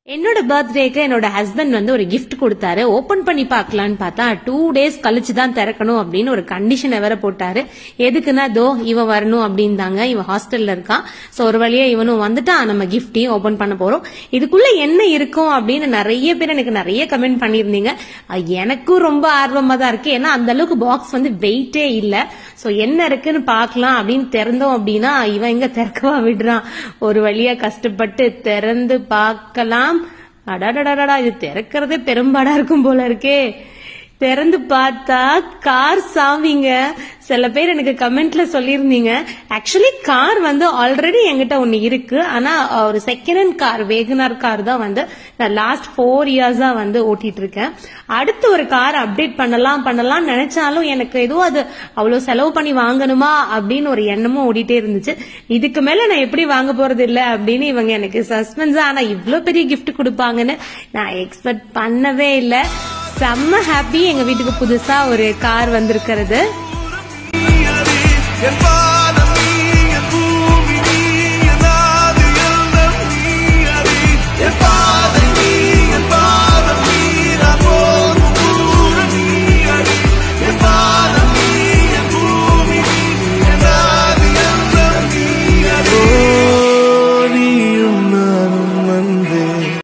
என்னோட பர்த்டேக்கு என்னோட ஹஸ்பண்ட் வந்து ஒரு gift கொடுத்தாரு ஓபன் பண்ணி பார்க்கலான்னு பார்த்தா டூ டேஸ் கழிச்சு தான் திறக்கணும் அப்படின்னு ஒரு கண்டிஷனை வேற போட்டாரு எதுக்குன்னா தோ இவன் வரணும் அப்படின்தாங்க இவன் ஹாஸ்டல்ல இருக்கான் சோ ஒரு வழியா இவனும் வந்துட்டான் நம்ம கிஃப்டையும் ஓபன் பண்ண போறோம் இதுக்குள்ள என்ன இருக்கும் அப்படின்னு நிறைய பேர் எனக்கு நிறைய கமெண்ட் பண்ணியிருந்தீங்க அஹ் எனக்கும் ரொம்ப ஆர்வமா தான் இருக்கு ஏன்னா அந்த அளவுக்கு பாக்ஸ் வந்து வெயிட்டே இல்ல சோ என்ன இருக்குன்னு பார்க்கலாம் அப்படின்னு திறந்தோம் அப்படின்னா இவன் எங்க திறக்கவா விடுறான் ஒரு வழியா கஷ்டப்பட்டு திறந்து பார்க்கலாம் அடாடடாடா இது திறக்கிறதே பெரும்பாடா இருக்கும் போல இருக்கே திறந்து பார்த்தா கார் சாவிங்க சில பேர் எனக்கு கமெண்ட்ல சொல்லியிருந்தீங்க ஆக்சுவலி கார் வந்து ஆல்ரெடி என்கிட்ட ஒன்னு இருக்கு ஆனா ஒரு second hand car WagonR car தான் வந்து நான் லாஸ்ட் ஃபோர் இயர்ஸா வந்து ஓட்டிட்டு இருக்கேன் அடுத்து ஒரு கார் அப்டேட் பண்ணலாம் பண்ணலாம் நினைச்சாலும் எனக்கு ஏதோ அது அவ்வளவு செலவு பண்ணி வாங்கணுமா அப்படின்னு ஒரு எண்ணமும் ஓடிட்டே இருந்துச்சு இதுக்கு மேல நான் எப்படி வாங்க போறது இல்ல அப்படின்னு இவங்க எனக்கு சஸ்பென்ஸ் ஆனா இவ்ளோ பெரிய gift கொடுப்பாங்கன்னு நான் எக்ஸ்பெக்ட் பண்ணவே இல்ல செம்ம ஹாப்பி எங்க வீட்டுக்கு புதுசா ஒரு கார் வந்திருக்கிறது என்